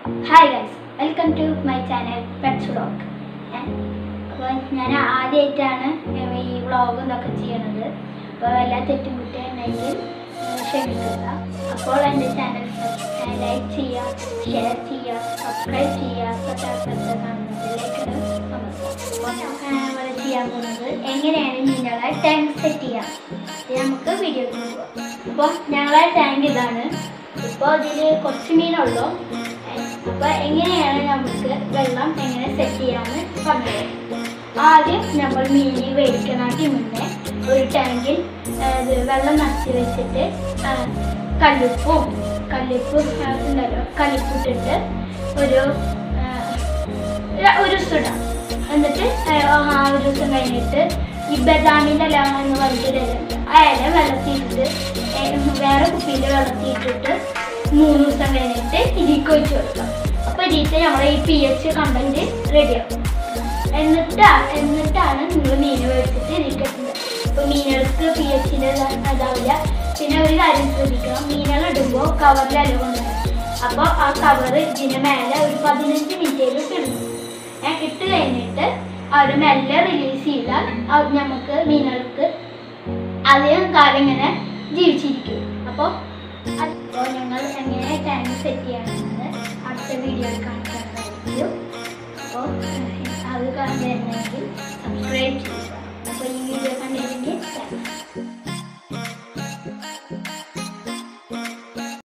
hi guys welcome to my channel pets vlog അപ്പോൾ ഞാൻ ആദ്യമായിട്ടാണ് ഈ വ്ളോഗും ഇതൊക്കെ ചെയ്യണത് അപ്പോൾ എല്ലാ തെറ്റും കുട്ടിയുണ്ടെങ്കിൽ ക്ഷമിക്കുക അപ്പോൾ എൻ്റെ ചാനൽ ലൈക്ക് ചെയ്യുക ഷെയർ ചെയ്യുക സബ്സ്ക്രൈബ് ചെയ്യുക തൊട്ടടുത്ത് കാണുന്നതിലേക്ക് അപ്പോൾ നമ്മൾ ചെയ്യാൻ പോകുന്നത് എങ്ങനെയാണ് മീനുകളെ ടാങ്ക് സെറ്റ് ചെയ്യുക ഇത് നമുക്ക് വീഡിയോ പോകാം അപ്പോൾ ഞങ്ങളെ ടാങ്ക് ഇതാണ് ഇപ്പോൾ ഇതിൽ കുറച്ച് മീനുള്ളൂ അപ്പോൾ എങ്ങനെയാണ് നമുക്ക് വെള്ളം എങ്ങനെ സെറ്റ് ചെയ്യാമെന്ന് പറഞ്ഞത് ആദ്യം നമ്മൾ മീനി മേടിക്കണമെങ്കിൽ മുന്നേ ഒരു ടാങ്കിൽ ആ, ഇത് വെള്ളം നിറച്ച് വെച്ചിട്ട് ആ, കല്ലുപ്പും കല്ലുപ്പ് ആ, ഉണ്ടല്ലോ കല്ലുപ്പിട്ടിട്ട് ഒരു ആ, ഒരു- ഒരു ദിവസം ഇടാം എന്നിട്ട് ആ ആ ഒരു ദിവസം കഴിഞ്ഞിട്ട് ഈ ബദാമിൻ്റെ ഇല എന്ന് പറഞ്ഞിട്ട് ഇലയുണ്ട് ആ ഇല വെള്ളത്തിയിട്ട് വേറെ കുപ്പിയിൽ വെള്ളത്തിയിട്ടിട്ട് മൂന്ന് ദിവസം കഴിഞ്ഞിട്ട് ഇതിക്ക് ഒഴിച്ച് കൊടുക്കാം അപ്പോൾ ഇതിട്ട് നമ്മുടെ ഈ പി എച്ച് കണ്ടന്റ് റെഡിയാവും എന്നിട്ടാ എന്നിട്ടാണ് നിങ്ങൾ മീൻ മേടിച്ചിട്ട് ഇരിക്കുന്നത് അപ്പോൾ മീനുകൾക്ക് പി എച്ചിൻ്റെ ഇതാവില്ല പിന്നെ ഒരു കാര്യം ശ്രദ്ധിക്കണം മീനുകൾ ഇടുമ്പോൾ കവറിൽ ഇല കൊണ്ടുവരും അപ്പോൾ ആ കവർ ഇതിന് മേലെ ഒരു പതിനഞ്ച് മിനിറ്റേലും ഇടുന്നു ഏ, ഇട്ട് കഴിഞ്ഞിട്ട് അവർ മെല്ലെ റിലീസ് ചെയ്താൽ അത് നമുക്ക് മീനുകൾക്ക് അധികം കാലം ഇങ്ങനെ ജീവിച്ചിരിക്കും അപ്പോൾ അപ്പോൾ ഞങ്ങൾ എങ്ങനെ ടാങ്ക് സെറ്റ് ചെയ്യണമെന്ന് അടുത്ത വീഡിയോയിൽ കാണിക്കാനായിരിക്കും അപ്പോൾ അത് കണ്ടിരുന്നെങ്കിൽ സബ്സ്ക്രൈബ് ചെയ്യുക അപ്പോൾ ഈ വീഡിയോ കണ്ടിരുന്നെങ്കിൽ